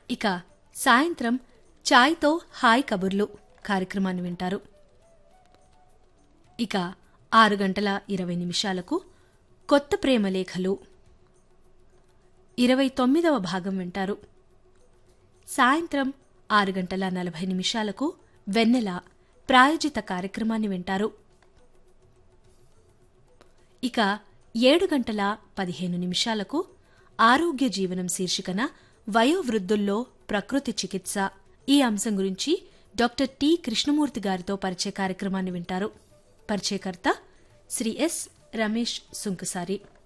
ఇక సాయంత్రం చాయ్తో హాయ్ కబుర్లు కార్యక్రమాన్ని వింటారు ఇక ఆరు గంటల ఇరవై నిమిషాలకు కొత్త ప్రేమ లేఖలు ఇరవై తొమ్మిదవ భాగం వింటారు సాయంత్రం ఆరు గంటల నలభై నిమిషాలకు వెన్నెల ప్రాయోజిత కార్యక్రమాన్ని వింటారు ఇక ఏడు గంటల పదిహేను నిమిషాలకు ఆరోగ్య జీవనం శీర్షికన వయోవృద్ధుల్లో ప్రకృతి చికిత్స ఈ అంశం గురించి డాక్టర్ టి కృష్ణమూర్తి గారితో పరిచయ కార్యక్రమాన్ని వింటారు పరిచయకర్త శ్రీ ఎస్ రమేష్ సుంకసారి